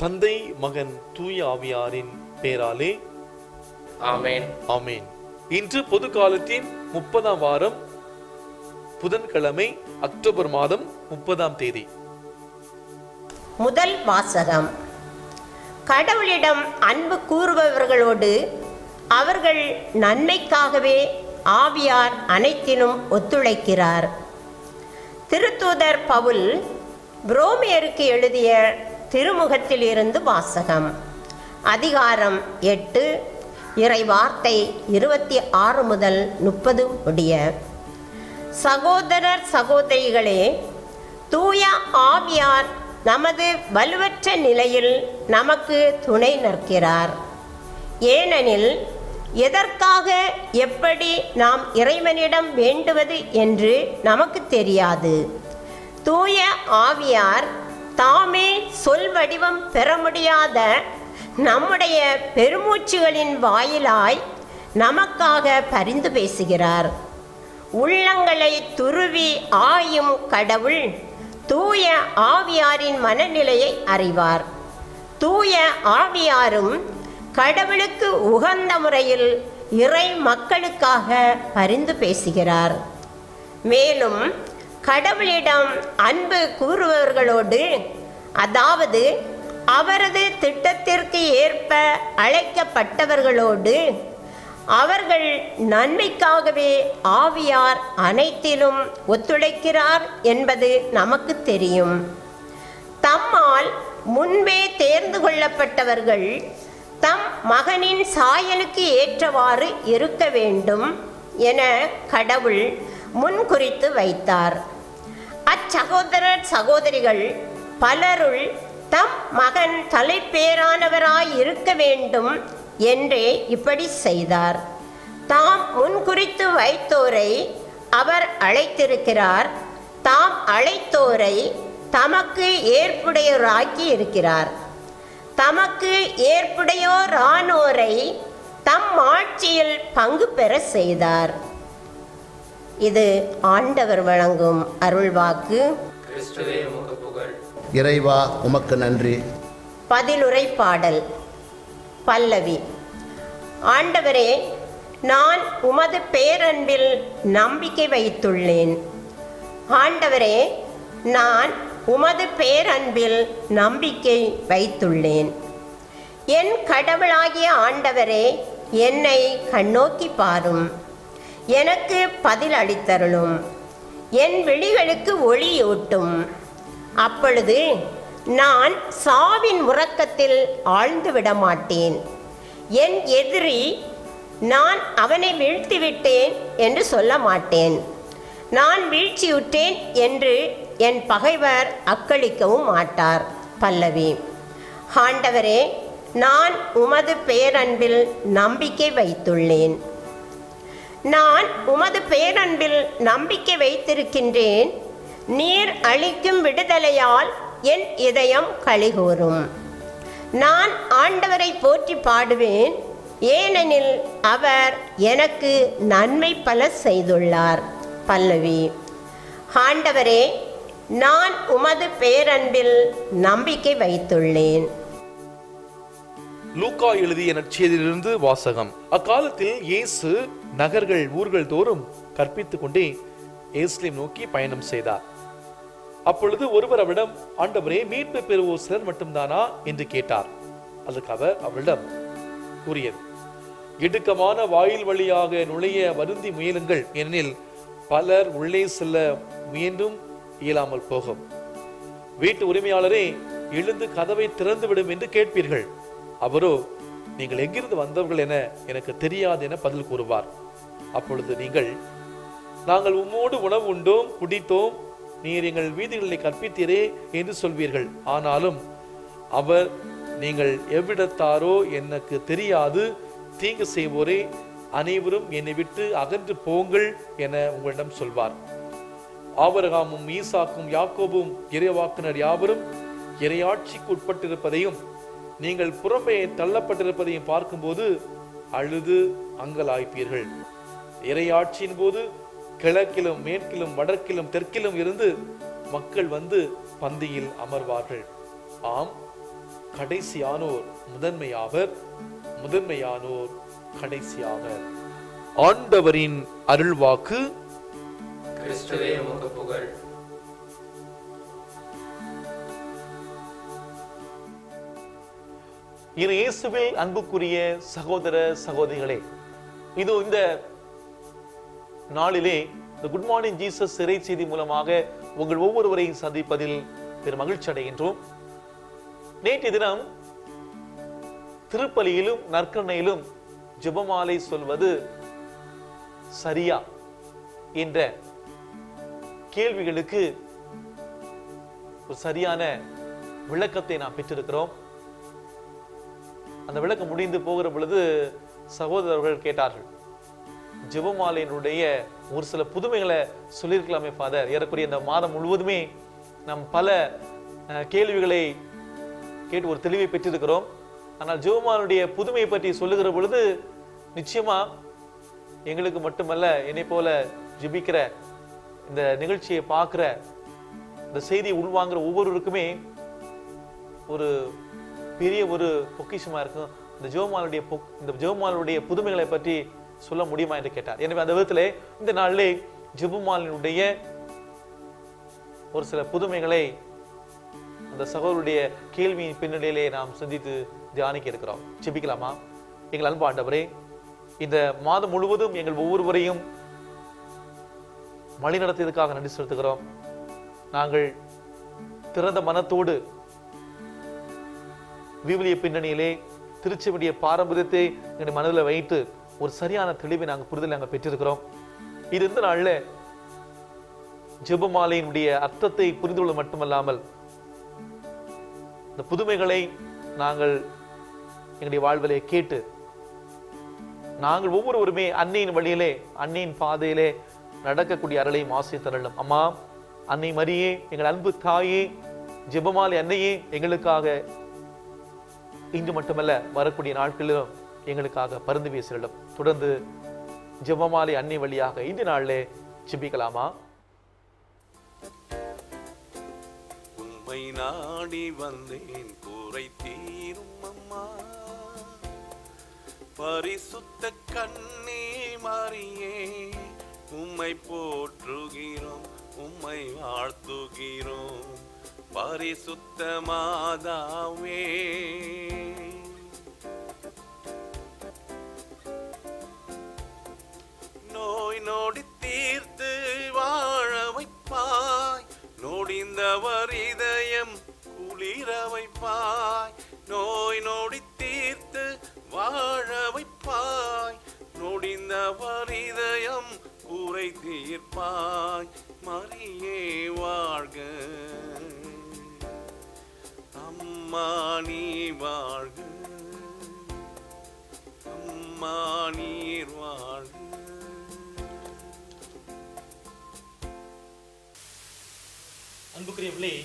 தந்தை மகன் தூய ஆவியாரின் பெயராலே ஆமென் ஆமென் இன்று பொது காலத்தின் முப்பதாம் வாரம் புதன்கிழமை அக்டோபர் மாதம் முப்பதாம் தேதி முதல் வாசகம் கடவுளிடம் அன்பு கூறுபவர்களோடு அவர்கள் நன்மைக்காகவே ஆவியார் அனைத்திலும் ஒத்துழைக்கிறார் திருத்தூதர் பவுல் புரோமியருக்கு எழுதிய திருமுகத்தில் இருந்து வாசகம் அதிகாரம் எட்டு இறை வார்த்தை இருபத்தி ஆறு முதல் முப்பது முடிய சகோதரர் சகோதரிகளே தூய ஆவியார் நமது வலுவற்ற நிலையில் நமக்கு துணை நிற்கிறார் ஏனெனில் எதற்காக எப்படி நாம் இறைவனிடம் வேண்டுவது என்று நமக்கு தெரியாது தூய ஆவியார் தாமே சொல் வடிவம் பெற முடியாத நம்முடைய பெருமூச்சுகளின் வாயிலாய் நமக்காக பரிந்து பேசுகிறார் உள்ளங்களை துருவி ஆயும் கடவுள் தூய ஆவியாரின் மனநிலையை அறிவார் தூய ஆவியாரும் கடவுளுக்கு உகந்த முறையில் இறை மக்களுக்காக பரிந்து பேசுகிறார் மேலும் கடவுளிடம் அன்பு கூறுபவர்களோடு அதாவது அவரது திட்டத்திற்கு ஏற்ப அழைக்கப்பட்டவர்களோடு அவர்கள் நன்மைக்காகவே ஆவியார் அனைத்திலும் ஒத்துழைக்கிறார் என்பது நமக்கு தெரியும் தம்மால் முன்பே தேர்ந்து கொள்ளப்பட்டவர்கள் தம் மகனின் சாயலுக்கு ஏற்றவாறு இருக்க வேண்டும் என கடவுள் முன்குறித்து வைத்தார் அச்சகோதரர் சகோதரிகள் பலருள் தம் மகன் தலைப்பேரானவராய் இருக்க வேண்டும் என்றே இப்படி செய்தார் தாம் முன்குறித்து வைத்தோரை அவர் அழைத்திருக்கிறார் தாம் அழைத்தோரை தமக்கு ஏற்புடையோராக்கி இருக்கிறார் தமக்கு ஏற்புடையோரானோரை தம் ஆட்சியில் பங்கு பெற செய்தார் இது ஆண்டவர் வழங்கும் அருள்வாக்கு கிறிஸ்துவே உமக்கு புகழ் இறைவா உமக்கு நன்றி பதிலுரை பாடல் பல்லவி ஆண்டவரே நான் உமது பேரன்பில் நம்பிக்கை வைத்துள்ளேன் ஆண்டவரே நான் உமது பேரன்பில் நம்பிக்கை வைத்துள்ளேன் என் கடவுளாகிய ஆண்டவரே என்னை கண்ணோக்கி பாரும் எனக்கு பதில் அளித்தருளும் என் விழிகளுக்கு ஒளியூட்டும் அப்பொழுது நான் சாவின் உறக்கத்தில் ஆழ்ந்து விட மாட்டேன் என் எதிரி நான் அவனை வீழ்த்திவிட்டேன் என்று சொல்ல மாட்டேன் நான் வீழ்ச்சியுற்றேன் என்று என் பகைவர் அக்களிக்கவும் மாட்டார் பல்லவி ஆண்டவரே நான் உமது பேரன்பில் நம்பிக்கை வைத்துள்ளேன் நான் உமது பேரன்பில் நம்பிக்கை வைத்திருக்கின்றேன் நீர் அளிக்கும் விடுதலையால் என் இதயம் கழிகூறும் நான் ஆண்டவரை போற்றி பாடுவேன் ஏனெனில் அவர் எனக்கு நன்மை பல செய்துள்ளார் பல்லவி ஆண்டவரே நான் உமது பேரன்பில் நம்பிக்கை வைத்துள்ளேன் லூக்கா எழுதிய நற்செய்தியிலிருந்து வாசகம் அக்காலத்தில் இயேசு நகர்கள் ஊர்கள் தோறும் கற்பித்துக் கொண்டே எருசலேம் நோக்கி பயணம் செய்தார் அப்பொழுது ஒருவர் அவரிடம் ஆண்டவரே மீட்பு பெறுவோர் சிலர் மட்டும்தானா என்று கேட்டார் அதற்கு அவர் அவரிடம் கூறியது இடுக்கமான வாயில் வழியாக நுழைய வருந்தி முயலுங்கள் ஏனெனில் பலர் உள்ளே செல்ல முயன்றும் இயலாமல் போகும் வீட்டு உரிமையாளரே எழுந்து கதவை திறந்து விடும் என்று கேட்பீர்கள் அவரோ நீங்கள் எங்கிருந்து வந்தவர்கள் என எனக்கு தெரியாது என பதில் கூறுவார் அப்பொழுது நீங்கள் நாங்கள் உம்மோடு உணவு உண்டோம் குடித்தோம் நீர் எங்கள் வீதிகளை கற்பித்தீரே என்று சொல்வீர்கள் ஆனாலும் அவர் நீங்கள் எவ்விடத்தாரோ எனக்கு தெரியாது தீங்கு செய்வோரே அனைவரும் என்னை விட்டு அகன்று போங்கள் என உங்களிடம் சொல்வார் ஆபரகாமும் ஈசாக்கும் யாக்கோபும் இறைவாக்கினர் யாவரும் இறையாட்சிக்கு உட்பட்டிருப்பதையும் நீங்கள் புறம்பே தள்ளப்பட்டிருப்பதையும் பார்க்கும்போது அழுது அங்கலாய்ப்பீர்கள் இறையாட்சியின் போது கிழக்கிலும் மேற்கிலும் வடக்கிலும் தெற்கிலும் இருந்து மக்கள் வந்து பந்தியில் அமர்வார்கள் ஆம் கடைசியானோர் முதன்மையாவர் முதன்மையானோர் கடைசியாவர் ஆண்டவரின் அருள்வாக்கு கிறிஸ்துவே உமக்கு புகழ் இரு இயேசுவில் அன்புக்குரிய சகோதர சகோதரிகளே இது இந்த நாளிலே இந்த குட் மார்னிங் ஜீசஸ் சிறை செய்தி மூலமாக உங்கள் ஒவ்வொருவரையும் சந்திப்பதில் பெரும் மகிழ்ச்சி அடைகின்றோம் நேற்றைய தினம் திருப்பலியிலும் நற்கரணையிலும் ஜெபமாலை சொல்வது சரியா என்ற கேள்விகளுக்கு ஒரு சரியான விளக்கத்தை நாம் பெற்றிருக்கிறோம் அந்த விளக்கம் முடிந்து போகிற பொழுது சகோதரர்கள் கேட்டார்கள் ஜெபமாலையினுடைய ஒரு சில புதுமைகளை சொல்லியிருக்கலாமே ஃபாதர் ஏறக்குறைய இந்த மாதம் முழுவதுமே நாம் பல அஹ், கேள்விகளை கேட்டு ஒரு தெளிவை பெற்றிருக்கிறோம் ஆனால் ஜெபமாலையுடைய புதுமையை பற்றி சொல்லுகிற பொழுது நிச்சயமா எங்களுக்கு மட்டுமல்ல என்னை போல ஜெபிக்கிற இந்த நிகழ்ச்சியை பார்க்கிற இந்த செய்தியை உள்வாங்குற ஒவ்வொருவருக்குமே ஒரு பெரிய ஒரு பொக்கிஷமா இருக்கும் இந்த ஜெபமாலுடைய பொக் இந்த ஜெபமாலுடைய புதுமைகளை பற்றி சொல்ல முடியுமா என்று கேட்டார் எனவே அந்த விதத்திலே இந்த நாளிலே ஜெபமாலினுடைய ஒரு சில புதுமைகளை அந்த சகோதரருடைய கேள்வியின் பின்னணியிலே நாம் சிந்தித்து தியானிக்க இருக்கிறோம் ஜெபிக்கலாமா எங்கள் அன்பு ஆண்டவரே இந்த மாதம் முழுவதும் எங்கள் ஒவ்வொருவரையும் வழி நடத்தியதுக்காக நன்றி செலுத்துகிறோம் நாங்கள் திறந்த மனத்தோடு விவிலிய பின்னணியிலே திருச்செவிடைய பாரம்பரியத்தை எங்களுடைய மனதில் வைத்து ஒரு சரியான தெளிவை நாங்கள் புரிதல் நாங்கள் பெற்றிருக்கிறோம் இது இந்த நாள்ல ஜெபமாலையினுடைய அர்த்தத்தை புரிந்து கொள்ள மட்டுமல்லாமல் இந்த புதுமைகளை நாங்கள் எங்களுடைய வாழ்விலே கேட்டு நாங்கள் ஒவ்வொருவருமே அன்னையின் வழியிலே அன்னையின் பாதையிலே நடக்கக்கூடிய அருளையும் ஆசை தரலும் அம்மா அன்னை மரியே எங்கள் அன்பு தாயே ஜெபமாலை அன்னையே எங்களுக்காக இன்று மட்டுமல்ல வரக்கூடிய நாட்களிலும் எங்களுக்காக பருந்து பேசிடம் தொடர்ந்து ஜெபமாலை அன்னை வழியாக இந்த நாளிலே ஜெபிக்கலாமா உம்மை நாடி வந்தேன் கூரை தீரும் அம்மா பரிசுத்த கண்ணே மாறியே உம்மை போற்றுகிறோம் உம்மை வாழ்த்துகிறோம் பரிசுத்த மாதாவே நோய் நொடி தீர்த்து வாழ வைப்பாய் நொடிந்தவர் இதயம் குளிர வைப்பாய் நோய் நொடி தீர்த்து வாழ வைப்பாய் நொடிந்தவர் இதயம் கூரை தீர்ப்பாய் மரியே வாழ்க அம்மா நீ வாழ்க அம்மா நீர் வாழ்க அன்புக்குரியவர்களே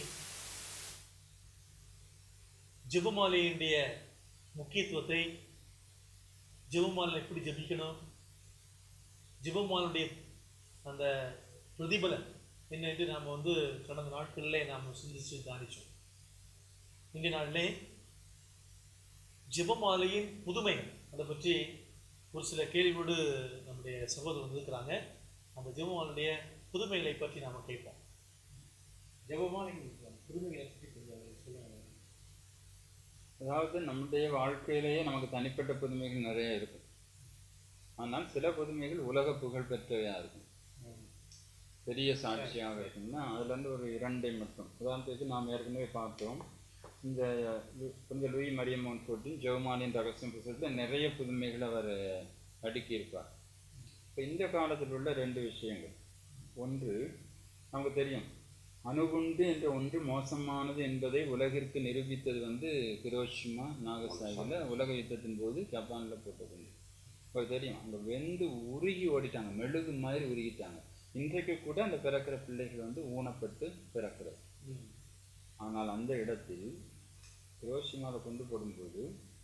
ஜெபமாலையினுடைய முக்கியத்துவத்தை ஜெபமாலை எப்படி ஜெபிக்கணும் ஜெபமாலுடைய அந்த பிரதிபலன் என்ன என்று நாம் வந்து கடந்த நாட்களிலே நாம் சிந்திச்சு தானிச்சோம் இந்த நாளிலே ஜெபமாலையின் புதுமை அதை பற்றி ஒரு சில கேள்வியோடு நம்முடைய சகோதரர் வந்திருக்கிறாங்க அந்த ஜெபமாலுடைய புதுமைகளை பற்றி நாம் கேட்போம் ஜெபமாலை புதுமைகளை பற்றி கொஞ்சம் சொல்லுங்க அதாவது நம்முடைய வாழ்க்கையிலேயே நமக்கு தனிப்பட்ட புதுமைகள் நிறைய இருக்கும் ஆனால் சில புதுமைகள் உலக புகழ் பெற்றவையாக இருக்கும் பெரிய சாட்சியாக இருக்கும்னா அதுல இருந்து ஒரு இரண்டை மட்டும் உதாரணத்துக்கு நாம் ஏற்கனவே பார்த்தோம் இந்த லு- புனித லூயி மரியம்மன் போட்டின் ஜெவமானின் ரகசியம் புத்தகத்தில் நிறைய புதுமைகளை அவர் அடுக்கியிருப்பார் இப்போ இந்த காலத்தில் உள்ள ரெண்டு விஷயங்கள் ஒன்று நமக்கு தெரியும் அணுகுண்டு என்ற ஒன்று மோசமானது என்பதை உலகிற்கு நிரூபித்தது வந்து ஹிரோஷிமா நாகசாகியில் உலக யுத்தத்தின் போது ஜப்பானில் போட்டது இப்போ தெரியும் அங்கே வெந்து உருகி ஓடிட்டாங்க மெழுகு மாதிரி உருகிட்டாங்க இன்றைக்கு கூட அந்த பிறக்கிற பிள்ளைகள் வந்து ஊனப்பட்டு பிறக்கிறது ஆனால் அந்த இடத்தில் ஹிரோஷிமாவில் கொண்டு போடும்போது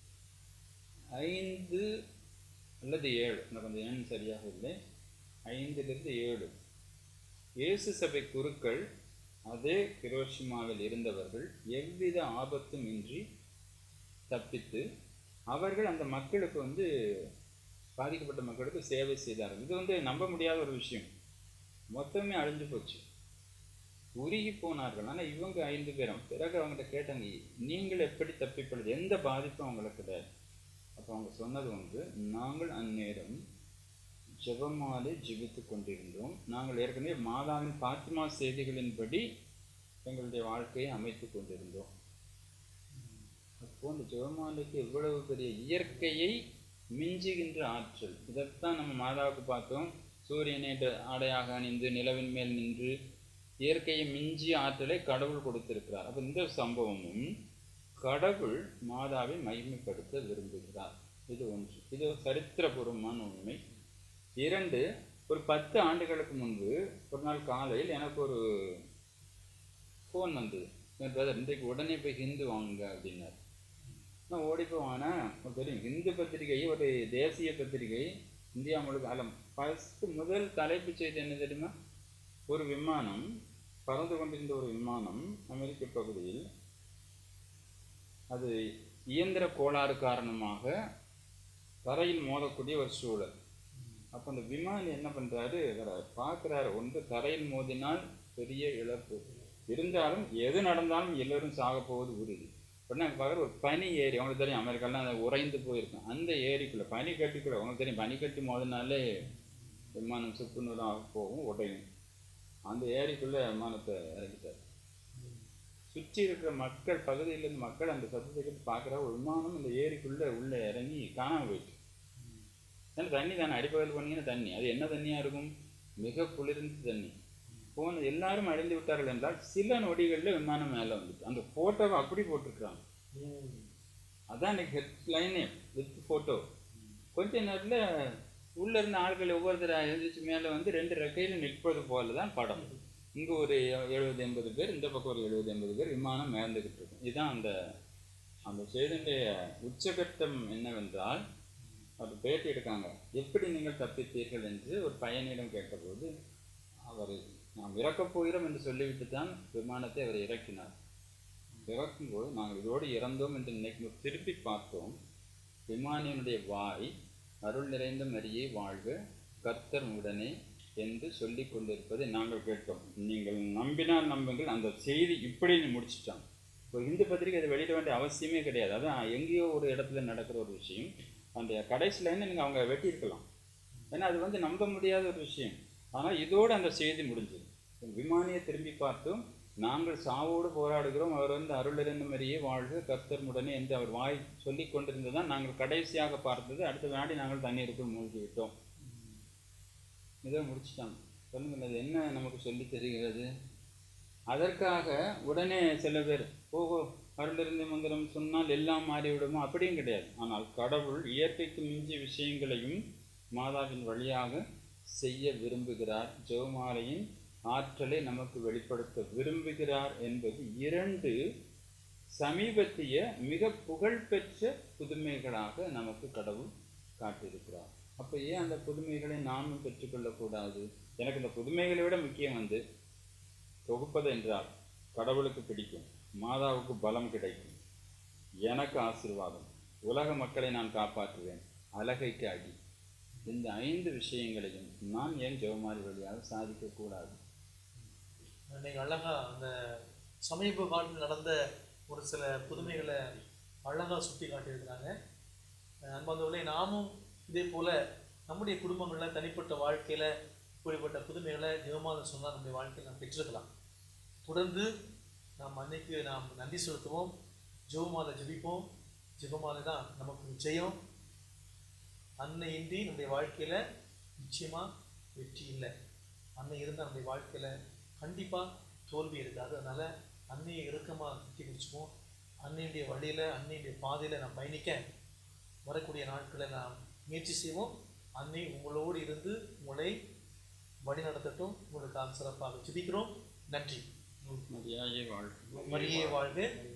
ஐந்து அல்லது ஏழு எனக்கு அந்த எண் சரியாக இல்லை ஐந்திலிருந்து ஏழு இயேசு சபை குருக்கள் அதே ஹிரோஷிமாவில் இருந்தவர்கள் எவ்வித ஆபத்தும் இன்றி தப்பித்து அவர்கள் அந்த மக்களுக்கு வந்து பாதிக்கப்பட்ட மக்களுக்கு சேவை செய்தார்கள் இது வந்து நம்ப முடியாத ஒரு விஷயம் மொத்தமே அழிஞ்சு போச்சு உருகி போனார்கள் ஆனால் இவங்க ஐந்து பேரும் பிறகு அவங்ககிட்ட கேட்டாங்க நீங்கள் எப்படி தப்பிப்படுது எந்த பாதிப்பும் அவங்களுக்கு கிடையாது அப்போ அவங்க சொன்னது வந்து நாங்கள் அந்நேரம் ஜெபமாலை ஜெபித்து கொண்டிருந்தோம் நாங்கள் ஏற்கனவே மாதாவின் பாத்திமா செய்திகளின்படி எங்களுடைய வாழ்க்கையை அமைத்து கொண்டிருந்தோம் அப்போ இந்த ஜெபமாலைக்கு எவ்வளவு பெரிய இயற்கையை மிஞ்சுகின்ற ஆற்றல் இதைத்தான் நம்ம மாதாவுக்கு பார்த்தோம் சூரியனை ட- ஆடையாக அணிந்து நிலவின் மேல் நின்று இயற்கையை மிஞ்சிய ஆற்றலை கடவுள் கொடுத்திருக்கிறார் அப்போ இந்த சம்பவமும் கடவுள் மாதாவை மகிமைப்படுத்த விரும்புகிறார் இது ஒன்று இது சரித்திரபூர்வமான உண்மை இரண்டு ஒரு பத்து ஆண்டுகளுக்கு முன்பு ஒரு நாள் காலையில் எனக்கு ஒரு ஃபோன் வந்தது என் பிரதர் இன்றைக்கு உடனே போய் ஹிந்து வாங்க அப்படின்னாரு நான் ஓடி போய் வாங்கினேன் உங்களுக்கு தெரியும் ஹிந்து பத்திரிகை ஒரு தேசிய பத்திரிகை இந்தியா முழுக்க அலம் ஃபஸ்ட்டு முதல் தலைப்புச் செய்தி என்ன தெரியுமா ஒரு விமானம் பறந்து கொண்டிருந்த ஒரு விமானம் அமெரிக்க பகுதியில் அது இயந்திர கோளாறு காரணமாக தரையில் மோதக்கூடிய ஒரு சூழல் அப்போ அந்த விமானி என்ன பண்ணுறாரு பார்க்குறாரு ஒன்று தரையில் மோதினால் பெரிய இழப்பு இருந்தாலும் எது நடந்தாலும் எல்லோரும் சாக போவது உறுதி உடனே பார்க்குற ஒரு பனி ஏரி அவங்களுக்கு தெரியும் அமெரிக்காலாம் அது உறைந்து போயிருக்கும் அந்த ஏரிக்குள்ளே பனி கட்டிக்குள்ளே அவங்களுக்கு தெரியும் பனி கட்டி மோதினாலே விமானம் சுக்குநூறாக போகும் உடையும் அந்த ஏரிக்குள்ளே விமானத்தை இறக்கிட்டார் சுற்றி இருக்கிற மக்கள் பகுதியிலிருந்து மக்கள் அந்த சத்தத்தை கேட்டு பார்க்குற ஒரு விமானம் அந்த ஏரிக்குள்ளே உள்ளே இறங்கி காணாமல் போயிடுச்சு ஏன்னா தண்ணி தானே அடிப்பகுதியில் போனீங்கன்னா தண்ணி அது என்ன தண்ணியாக இருக்கும் மிக குளிர்ந்த தண்ணி போன எல்லாரும் அழிந்து விட்டார்கள் என்றால் சில நொடிகளில் விமானம் மேலே வந்துட்டு அந்த ஃபோட்டோவை அப்படி போட்டிருக்கிறாங்க அதான் இன்னைக்கு ஹெட்லைனே வித் ஃபோட்டோ கொஞ்ச நேரத்தில் உள்ள இருந்த ஆட்கள் ஒவ்வொருத்தர் எழுந்திரிச்சு மேலே வந்து ரெண்டு ரெக்கையில் நிற்பது போல தான் படம் இங்கே ஒரு எழுபது எண்பது பேர் இந்த பக்கம் ஒரு எழுபது எண்பது பேர் விமானம் மேர்ந்துக்கிட்டு இருக்கும் இதுதான் அந்த அந்த செய்தியுடைய உச்சகட்டம் என்னவென்றால் அவர் பேட்டி எடுக்காங்க எப்படி நீங்கள் தப்பித்தீர்கள் என்று ஒரு பையனிடம் கேட்டபோது அவர் நாம் இறக்கப் போகிறோம் என்று சொல்லிவிட்டு தான் விமானத்தை அவர் இறக்கினார் இறக்கும்போது நாங்கள் இதோடு இறந்தோம் என்று நினைக்கும் திருப்பி பார்த்தோம் விமானியனுடைய வாய் அருள் நிறைந்த மரியே வாழ்க கர்த்தர் உடனே என்று சொல்லிக் கொண்டிருப்பதை நாங்கள் கேட்டோம் நீங்கள் நம்பினால் நம்புங்கள் அந்த செய்தி இப்படி முடிச்சிட்டான் இப்போ இந்து பத்திரிகை அதை வெளியிட வேண்டிய அவசியமே கிடையாது அதான் எங்கேயோ ஒரு இடத்துல நடக்கிற ஒரு விஷயம் அந்த கடைசி லைனை நீங்கள் அவங்க வெட்டியிருக்கலாம் ஏன்னா அது வந்து நம்ப முடியாத ஒரு விஷயம் ஆனால் இதோடு அந்த செய்தி முடிஞ்சது விமானியை திரும்பி பார்த்தோம் நாங்கள் சாவோடு போராடுகிறோம் அவர் வந்து அருளிருந்த மாதிரியே வாழ்க கர்த்தர் உடனே என்று அவர் வாய் சொல்லிக் கொண்டிருந்ததான் நாங்கள் கடைசியாக பார்த்தது அடுத்த நாடி நாங்கள் தண்ணீருக்குள் மூழ்கி விட்டோம் இதை முடிச்சிட்டாங்க சொல்லுங்கள் அது என்ன நமக்கு சொல்லி தெரிகிறது அதற்காக உடனே சில பேர் ஓஹோ அருளிருந்த மந்திரம் சொன்னால் எல்லாம் மாறிவிடுமோ அப்படியும் கிடையாது ஆனால் கடவுள் இயற்கைக்கு மிஞ்சிய விஷயங்களையும் மாதாவின் வழியாக செய்ய விரும்புகிறார் ஜெவமாலையின் ஆற்றலை நமக்கு வெளிப்படுத்த விரும்புகிறார் என்பது இரண்டு சமீபத்திய மிக புகழ்பெற்ற புதுமைகளாக நமக்கு கடவுள் காட்டியிருக்கிறார் அப்போ ஏன் அந்த புதுமைகளை நாமும் பெற்றுக்கொள்ளக்கூடாது எனக்கு இந்த புதுமைகளை விட முக்கியம் வந்து தொகுப்பது என்றால் கடவுளுக்கு பிடிக்கும் மாதாவுக்கு பலம் கிடைக்கும் எனக்கு ஆசீர்வாதம் உலக மக்களை நான் காப்பாற்றுவேன் அழகைக்கு அடி இந்த ஐந்து விஷயங்களையும் நான் ஏன் ஜெவமாரி வழியாக சாதிக்கக்கூடாது இன்னைக்கு அழகா அந்த சமீப காலத்தில் நடந்த ஒரு சில புதுமைகளை அழகா சுட்டி காட்டியிருக்கிறாங்க அஹ் அன்பார்ந்தவர்களே நாமும் இதே போல நம்முடைய குடும்பங்களில் தனிப்பட்ட வாழ்க்கையில் இப்படிப்பட்ட புதுமைகளை ஜெவமாத சொன்னால் நம்முடைய வாழ்க்கையில் நாம் பெற்றிருக்கலாம் தொடர்ந்து நாம் அன்னைக்கு நாம் நன்றி செலுத்துவோம் ஜெவமாலை ஜெபிப்போம் ஜெபமாலை தான் நமக்கு ஜெயம் அன்னை இன்றி நம்முடைய வாழ்க்கையில் நிச்சயமாக வெற்றி இல்லை அன்னை இருந்தால் நம்முடைய வாழ்க்கையில் கண்டிப்பாக தோல்வி இருக்காது அதனால் அன்னையை இறுக்கமாக கட்டி பிடிச்சிப்போம் அன்னையுடைய வழியில் அன்னையுடைய பாதையில் நாம் பயணிக்க வரக்கூடிய நாட்களை நாம் முயற்சி செய்வோம் அன்னை உங்களோடு இருந்து உங்களை வழி நடத்தட்டும் உங்களுக்காக சிறப்பாக ஜெபிக்கிறோம் நன்றி மரியாதை வாழ்க்கை மரியே வாழ்க